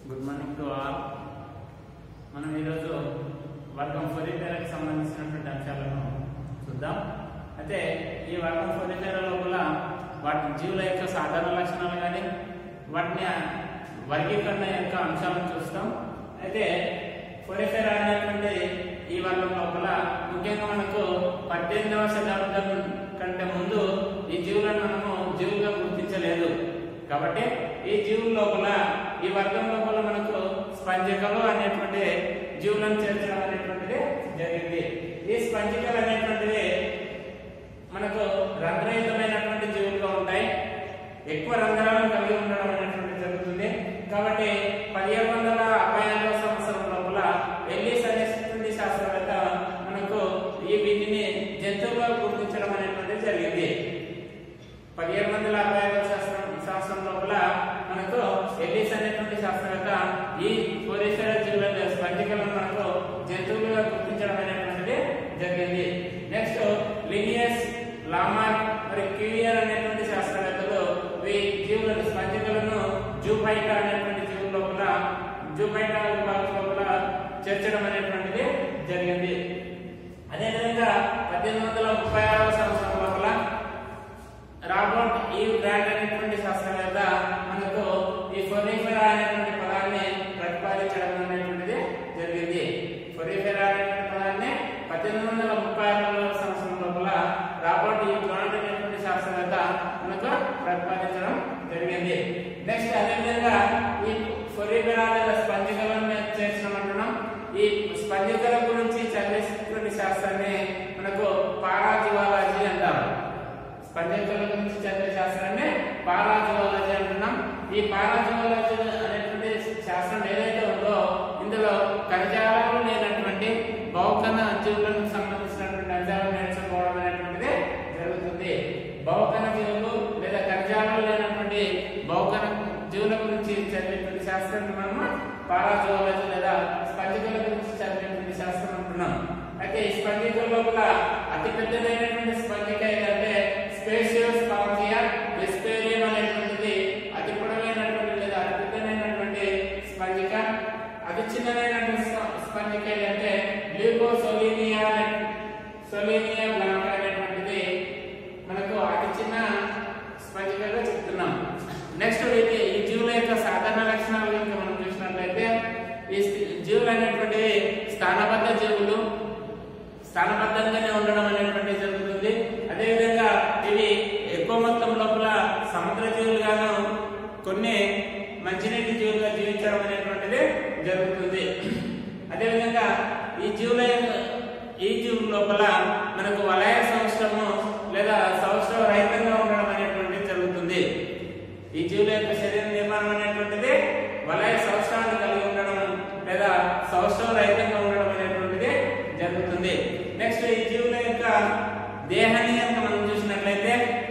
good morning to all మనం ఈరోజు వర్గం ఫోరిఫేరాకి సంబంధించినటువంటి అంశాలను చూద్దాం అయితే ఈ వర్గం ఫోరిఫేరా లోపల వాటి జీవుల యొక్క సాధారణ లక్షణాలు కానీ వాటిని వర్గీకరణ యొక్క అంశాలను చూస్తాం అయితే ఫోరిఫేరా అనేటువంటి ఈ వర్గం లోపల ముఖ్యంగా మనకు పద్దెనిమిదవ శతాబ్దం కంటే ముందు ఈ జీవులను మనము జీవులుగా గుర్తించలేదు కాబట్టి ఈ జీవుల లోపల ఈ వర్గం లోపల మనకు స్పంజికలు అనేటువంటి జీవులను చేర్చడం అనేటువంటిది జరిగింది ఈ స్పంజికలు అనేటువంటివి మనకు రంధ్రయుతమైనటువంటి జీవులుగా ఉంటాయి ఎక్కువ రంధ్రాలను కలిగి ఉండడం అనేటువంటిది జరుగుతుంది కాబట్టి పదిహేడు వందల అరవై ఐదవ సంవత్సరం లోపల ఎల్లిస్ అనేటువంటి శాస్త్రవేత్త మనకు ఈ వీటిని జంతువులుగా గుర్తించడం అనేటువంటిది జరిగింది పదిహేడు వందల అరవై ఐదవ శాస్త్రం శాస్త్రం లోపల మనకు ఎల్లిస్ అనేటువంటి శాస్త్రవేత్త ఈ కోరేశ్వర జీవుల స్పంజికలను మనకు జంతువులుగా గుర్తించడం అనేటువంటిది జరిగింది నెక్స్ట్ లినియస్ లామార్ మరి క్యూరియర్ అనేటువంటి శాస్త్రవేత్తలు ఈ జీవులను స్పంజికలను జూపైట అనేటువంటి జీవుల లోపల జూపైట విభాగం లోపల చేర్చడం అనేటువంటిది జరిగింది అదేవిధంగా పద్దెనిమిది వందల ముప్పై ఆరవ సంవత్సరం లోపల రాబర్ట్ ఈ బ్రాండ్ అనేటువంటి శాస్త్రవేత్త మనకు ఈ ఫొరిఫెరా అనేటువంటి పదాన్ని ప్రతిపాదించడం అనేటువంటిది జరిగింది ఫొరిఫెరా అనేటువంటి పదాన్ని పద్దెనిమిది వందల ముప్పై ఆరు సంవత్సరం లోపల రాబర్ట్ ఈ బ్రాండ్ అనేటువంటి శాస్త్రవేత్త మనకు ప్రతిపాదించడం జరిగింది నెక్స్ట్ అదేవిధంగా ఈ ఫొరిఫెరా లేదా స్పంజికలను చేసినామంటున్నాం ఈ స్పంజికల గురించి చదివేసినటువంటి శాస్త్రాన్ని మనకు పారాజివాలజీ అంటారు స్పంజకుల గురించి చదివే శాస్త్రాన్ని పారాజివాలజీ అంటున్నాం ఈ పారాజివాలజీ అనేటువంటి శాస్త్రం ఏదైతే ఉందో ఇందులో కణజాలాలు లేనటువంటి బౌకన జీవులకు సంబంధించినటువంటి అంశాలను నేర్చుకోవడం అనేటువంటిది జరుగుతుంది బౌకన జీవులు లేదా కణజాలాలు లేనటువంటి బౌకన జీవుల గురించి చదివేటువంటి శాస్త్రాన్ని మనము పారాజివాలజీ లేదా స్పంజికల గురించి చదివేటువంటి శాస్త్రం అంటున్నాం అయితే ఈ స్పంజికల లోపల అతి పెద్దదైనటువంటి స్పంజిక ఏంటంటే స్పేషియో స్పాంజియా వెస్పేరియం అనేటువంటిది అతి పొడవైనటువంటి లేదా అతి పెద్దదైనటువంటి స్పంజిక అతి చిన్నదైనటువంటి స్ప- స్పంజిక ఏంటంటే గ్లూకోసోలినియా సోలినియా బ్లాంకా అనేటువంటిది మనకు అతి చిన్న స్పంజికగా చెప్తున్నాం నెక్స్ట్ ఇది ఈ జీవుల యొక్క సాధారణ లక్షణాలు కనుక మనం చూసినట్లయితే ఈ స్థి- జీవులు అనేటువంటివి స్థానబద్ధ జీవులు స్థానబద్ధంగానే ఉండడం అనేటువంటిది జరుగుతుంది అదేవిధంగా ఇవి ఎక్కువ మొత్తం లోపల సముద్ర జీవులుగాను కొన్ని మంచినీటి జీవులుగా జీవించడం అనేటువంటిది జరుగుతుంది అదేవిధంగా ఈ జీవుల యొక్క ఈ జీవుల లోపల మనకు వలయ సంవత్సరము లేదా సంవత్సరం రహితంగా ఉండడం అనేటువంటిది జరుగుతుంది ఈ జీవుల యొక్క శరీర నిర్మాణం అనేటువంటిది వలయ సంవత్సరాన్ని కలిగి ఉండడం లేదా సంవత్సరం రహితంగా ఉండడం అనేటువంటిది జరుగుతుంది నెక్స్ట్ ఈ జీవుల యొక్క దేహాన్ని కనుక మనం చూసినట్లయితే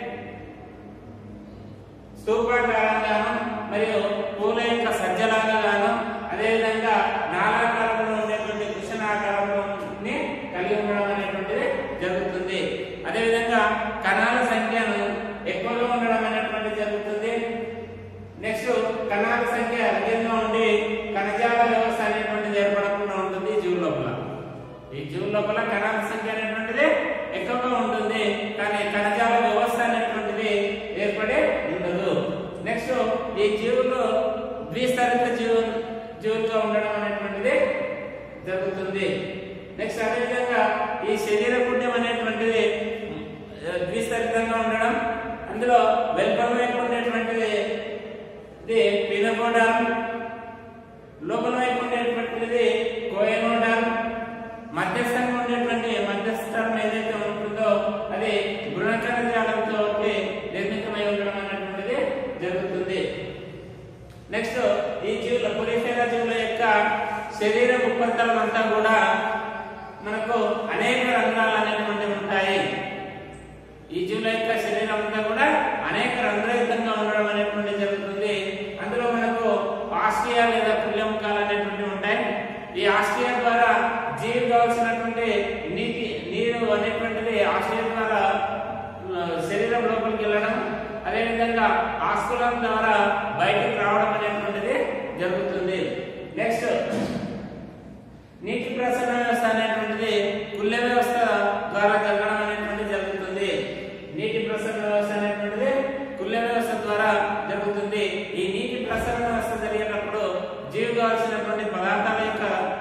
స్తూపాకారంగాను మరియు పూల యొక్క సజ్జలాగా గాను అదేవిధంగా నాలాకారంలో ఉండేటువంటి కృష్ణ ఆకారంలో కలిగి ఉండడం అనేటువంటిది జరుగుతుంది అదేవిధంగా కణాల సంఖ్యను ఎక్కువగా ఉండడం అనేటువంటిది జరుగుతుంది నెక్స్ట్ కణాల సంఖ్య అధికంగా ఉండి కణజాల వ్యవస్థ అనేటువంటిది ఏర్పడకుండా ఉంటుంది ఈ జీవుల లోపల ఈ జీవుల లోపల కణాల సంఖ్య అనేటువంటిది ఎక్కువగా ఉంటుంది కానీ కణజాల వ్యవస్థ అనేటువంటిది ఏర్పడి ఉండదు నెక్స్ట్ ఈ జీవులు ద్విస్తరిత జీవు జీవులుగా ఉండడం అనేటువంటిది జరుగుతుంది నెక్స్ట్ అదేవిధంగా ఈ శరీర పుణ్యం అనేటువంటిది ఆ, ద్విస్తరితంగా ఉండడం అందులో వెల్పం వైపు ఉండేటువంటిది ఇది పినకోడాన్ లోపల వైపు ఉండేటువంటిది కోయనోడాన్ మధ్యస్థంగా ఉండేటువంటి మధ్యస్థం ఏదైతే ఉంటుందో అది బృణకణ జాలంతో నిర్మితమై ఉండడం అనేటువంటిది జరుగుతుంది నెక్స్ట్ ఈ జీవుల పొలిఫేరా జీవుల యొక్క శరీర ఉపరితలం అంతా కూడా మనకు అనేక రంధ్రాలు అనేటువంటివి ఉంటాయి ఈ జీవుల యొక్క శరీరం అంతా కూడా అనేక రంధ్రయుతంగా ఉండడం అనేటువంటి జరుగుతుంది అందులో మనకు ఆస్ట్రియా లేదా పుల్యముఖాలు అనేటువంటివి ఉంటాయి ఈ ఆస్ట్రియా ద్వారా జీవి కావాల్సినటువంటి నీటి నీరు అనేటువంటిది ఆస్ట్రియా ద్వారా ఆ, శరీరం లోపలికి వెళ్ళడం అదేవిధంగా ఆస్కులం ద్వారా బయటికి రావడం అనేటువంటిది జరుగుతుంది నీటి ప్రసరణ వ్యవస్థ అనేటువంటిది కుళ్ళ వ్యవస్థ ద్వారా జరగడం అనేటువంటిది జరుగుతుంది నీటి ప్రసరణ వ్యవస్థ అనేటువంటిది కుళ్ళ వ్యవస్థ ద్వారా జరుగుతుంది ఈ నీటి ప్రసరణ వ్యవస్థ జరిగేటప్పుడు జీవి కావాల్సినటువంటి పదార్థాల యొక్క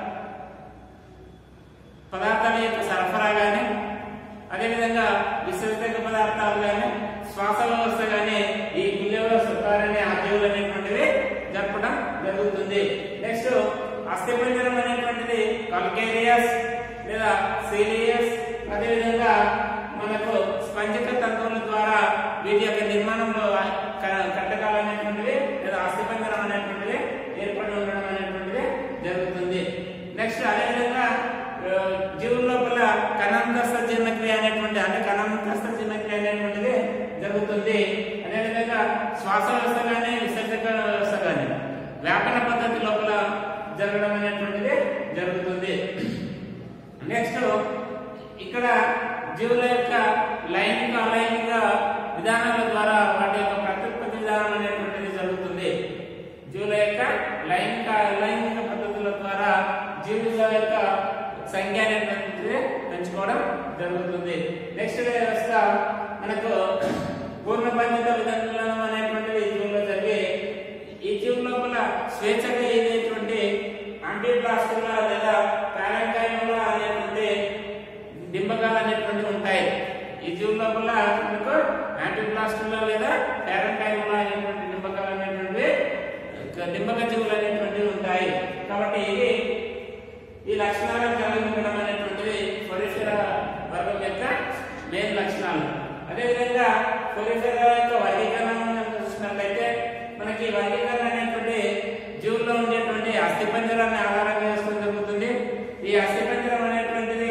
పదార్థాల యొక్క సరఫరా కానీ అదేవిధంగా విసర్జక పదార్థాలు కానీ శ్వాస వ్యవస్థ కానీ ఈ కుళ్ళ వ్యవస్థ ద్వారానే ఆ జీవులు అనేటువంటివి జరపడం జరుగుతుంది నెక్స్ట్ అస్థిపంజరం అనేటువంటిది కల్కేరియస్ లేదా సీలియస్ అదేవిధంగా మనకు స్పంజక తంతువుల ద్వారా వీటి యొక్క నిర్మాణంలో క- కట్టకాలు అనేటువంటివి లేదా అస్థిపంజరం అనేటువంటిది ఏర్పడి ఉండడం అనేటువంటిది జరుగుతుంది నెక్స్ట్ అదేవిధంగా ఆ, జీవుల లోపల కణాంతస్థ జీర్ణక్రియ అనేటువంటి అంటే కణాంతస్థ జీర్ణక్రియ అనేటువంటిది జరుగుతుంది అదేవిధంగా శ్వాస వ్యవస్థ కానీ విసర్జక వ్యవస్థ కానీ వ్యాపన పద్ధతి లోపల జరగడం అనేటువంటిది జరుగుతుంది నెక్స్ట్ ఇక్కడ జీవుల యొక్క లైంగిక అలైంగిక విధానాల ద్వారా వాటి యొక్క ప్రత్యుత్పత్తి విధానం అనేటువంటిది జరుగుతుంది జీవుల యొక్క లైంగిక లైంగిక పద్ధతుల ద్వారా జీవుల యొక్క సంఖ్య అనేటువంటిది పెంచుకోవడం జరుగుతుంది నెక్స్ట్ వ్యవస్థ మనకు పూర్ణబంధిత విధానం అనేటువంటిది జీవుల్లో జరిగి ఈ జీవుల లోపల స్వేచ్ఛగా ఏదైనటువంటి యాంటీప్లాస్టిక్లా లేదా పారాకాయంలా అనేటువంటి డింబకాలు అనేటువంటివి ఉంటాయి ఈ జీవుల లోపల మనకు యాంటీప్లాస్టిక్లా లేదా పారాకాయంలా అనేటువంటి డింబకాలు అనేటువంటివి డింబక జీవులు అనేటువంటివి ఉంటాయి కాబట్టి ఇది ఈ లక్షణాలను కలిగి ఉండడం అనేటువంటిది పరిసర వర్గం యొక్క మెయిన్ లక్షణాలు అదేవిధంగా పరిసర యొక్క వర్గీకరణ చూసినట్లయితే మనకి వర్గీకరణ అనేటువంటి జీవుల్లో ఉండేటువంటి అస్థిపంజరాన్ని ఆధారంగా చేసుకుని జరుగుతుంది ఈ అస్థిపంజరం అనేటువంటిది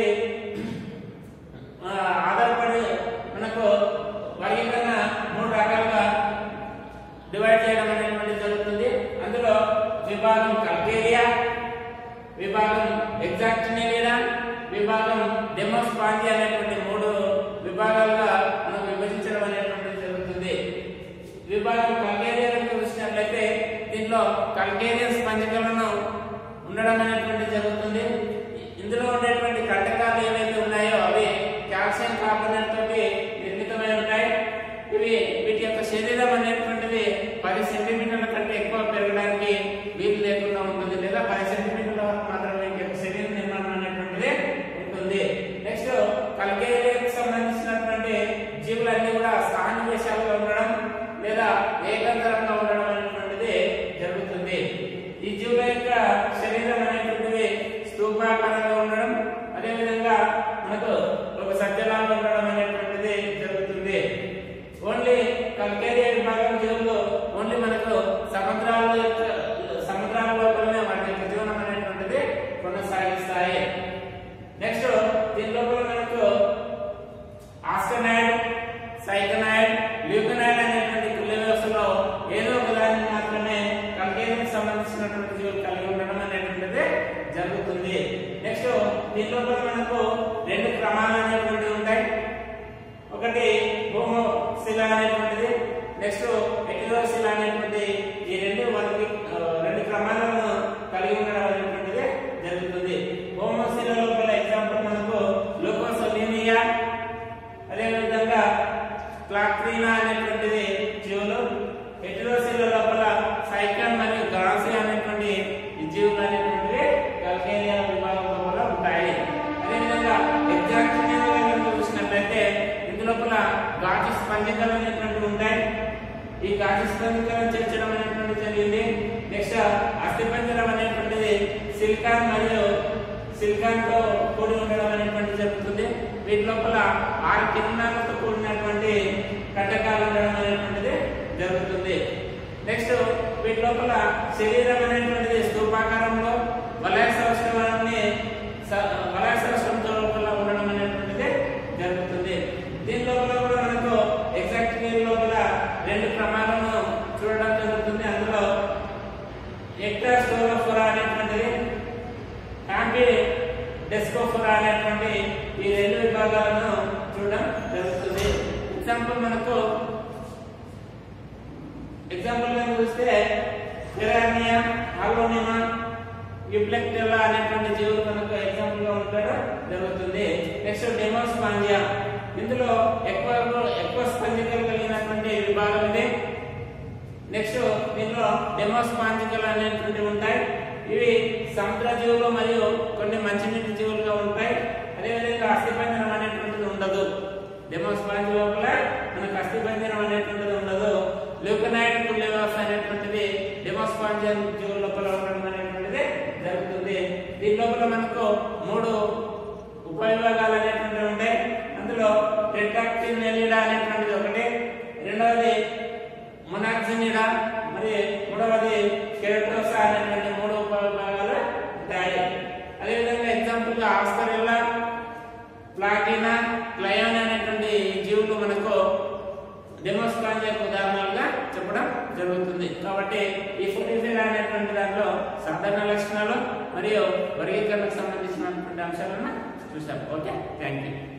ఆ, ఆధారపడి మనకు వర్గీకరణ మూడు రకాలుగా డివైడ్ చేయడం అనేటువంటిది జరుగుతుంది అందులో విభాగం కల్కేరియా విభాగం ఎగ్జాక్టినేరియా విభాగం డెమోస్పాంజి అనేటువంటి మూడు విభాగాలుగా మనం విభజించడం అనేటువంటిది జరుగుతుంది విభాగం కల్కేరియాలను చూసినట్లయితే దీంట్లో కల్కేరియన్ స్పంజకలను ఉండడం అనేటువంటి జరుగుతుంది ఇందులో ఉండేటువంటి కటకాలు ఏవైతే ఉన్నాయో అవి కాల్షియం కార్బోనేట్ తోటి నిర్మితమై ఉంటాయి ఇవి వీటి యొక్క శరీరం అనేటువంటిది పది సెంటీమీటర్ల కంటే ఎక్కువ పెరగడానికి వీలు లేకుండా ఉంటుంది లేదా పది సెంటీమీటర్ల వరకు మాత్రమే వీటి యొక్క శరీర నిర్మాణం అనేటువంటిది ఉంటుంది నెక్స్ట్ కల్కేరియాకి సంబంధించినటువంటి జీవులన్నీ కూడా స్థానికేశాలుగా ఉండడం లేదా ఏకాంతరంగా ఉండడం అనేటువంటిది జరుగుతుంది ఈ జీవుల యొక్క శరీరం అనేటువంటిది స్తూపాకారంగా ఉండడం అదేవిధంగా మనకు ఒక సజ్జలాగా ఉండడం అనేటువంటిది జరుగుతుంది ఓన్లీ కల్కేరియా విభాగం జీవులు ఓన్లీ మనకు సముద్రాల యొక్క సముద్రాల లోపలనే వాటి యొక్క జీవనం అనేటువంటిది కొనసాగిస్తాయి నెక్స్ట్ దీని లోపల మనకు ఆస్కనాయిడ్ సైకనాయిడ్ ల్యూకనాయిడ్ అనేటువంటి కుళ్ళ వ్యవస్థలో ఏదో ఒక దాన్ని మాత్రమే కల్కేరియాకి సంబంధించినటువంటి జీవులు కలిగి ఉండడం అనేటువంటిది జరుగుతుంది నెక్స్ట్ దీని లోపల మనకు రెండు క్రమాలు అనేటువంటివి ఉంటాయి ఒకటి హోమోశిల అనేటువంటిది నెక్స్ట్ ఎటిరోశిల అనేటువంటి ఈ రెండు మనకి ఆ, రెండు క్రమాలను కలిగి ఉండడం అనేటువంటిది జరుగుతుంది హోమోశిల లోపల ఎగ్జాంపుల్ మనకు లోకోసోలీనియా అదేవిధంగా క్లాక్రీనా అనేటువంటిది జీవులు హెటిరోశిల లోపల సైకన్ మరియు గ్రాసి అనేటువంటి ఈ జీవులు అనేటువంటివి కల్కేరియా విభాగం లోపల ఉంటాయి అదేవిధంగా ఎగ్జాక్ట్ చూసినట్లయితే ఇందు లోపల గాజు స్పందికలు అనేటువంటివి ఉంటాయి ఈ గాజు స్పందికలను చేర్చడం అనేటువంటి జరిగింది నెక్స్ట్ అస్థిపంజరం అనేటువంటిది సిలికాన్ మరియు సిలికాన్ తో కూడి ఉండడం అనేటువంటి జరుగుతుంది వీటి లోపల ఆరు కిరణాలతో కూడినటువంటి కటకాలు ఉండడం అనేటువంటిది జరుగుతుంది నెక్స్ట్ వీటి లోపల శరీరం అనేటువంటిది స్తూపాకారంలో వలయ సంవత్సరాన్ని వలయ సంవత్సరంతో లోపల ఉండడం అనేటువంటిది జరుగుతుంది దీని లోపల కూడా మనకు ఎగ్జాక్ట్ లోపల రెండు ప్రమాణాలను చూడడం జరుగుతుంది అందులో ఎక్టాస్టోలోఫోరా అనేటువంటిది హ్యాంపీ డెస్కోఫోరా అనేటువంటి ఈ రెండు విభాగాలను చూడడం జరుగుతుంది ఎగ్జాంపుల్ మనకు ఎగ్జాంపుల్ గా చూస్తే పిరానియా అలోనిమా యుప్లెక్టెల్లా అనేటువంటి జీవులు మనకు ఎగ్జాంపుల్ గా ఉండడం జరుగుతుంది నెక్స్ట్ డెమోస్పాంజియా ఇందులో ఎక్కువ ఎక్కువ స్పంజికలు కలిగినటువంటి విభాగం ఇది నెక్స్ట్ దీనిలో డెమోస్పాంజికల్ అనేటువంటివి ఉంటాయి ఇవి సముద్ర జీవులు మరియు కొన్ని మంచినీటి జీవులుగా ఉంటాయి అదేవిధంగా అస్థిపంజరం అనేటువంటిది ఉండదు డెమోస్పాంజ్ లోపల మనకు అస్థిపంజరం అనేటువంటిది ఉండదు ల్యూకనైడ్ పుల్లెవాస్ అనేటువంటిది డెమోస్పాంజియన్ జీవుల లోపల ఉండడం అనేటువంటిది జరుగుతుంది దీని లోపల మనకు మూడు ఉపవిభాగాలు అనేటువంటివి ఉంటాయి అందులో టెట్రాక్టిన్ నెలిడా అనేటువంటిది ఒకటి రెండవది మొనాక్సినిడా మరి మూడవది కెరటోసా అనేటువంటి మూడు ఉపవిభాగాలు ఉంటాయి అదేవిధంగా ఎగ్జాంపుల్ గా ఆస్కరిల్లా ప్లాటినా క్లయాన్ అనేటువంటి జీవులు మనకు డెమోస్పాంజియకు ఉదాహరణలుగా చెప్పడం జరుగుతుంది కాబట్టి ఈ ఫోటోఫిల్ అనేటువంటి దాంట్లో సాధారణ లక్షణాలు మరియు వర్గీకరణకు సంబంధించినటువంటి అంశాలను చూసాం ఓకే థ్యాంక్ యూ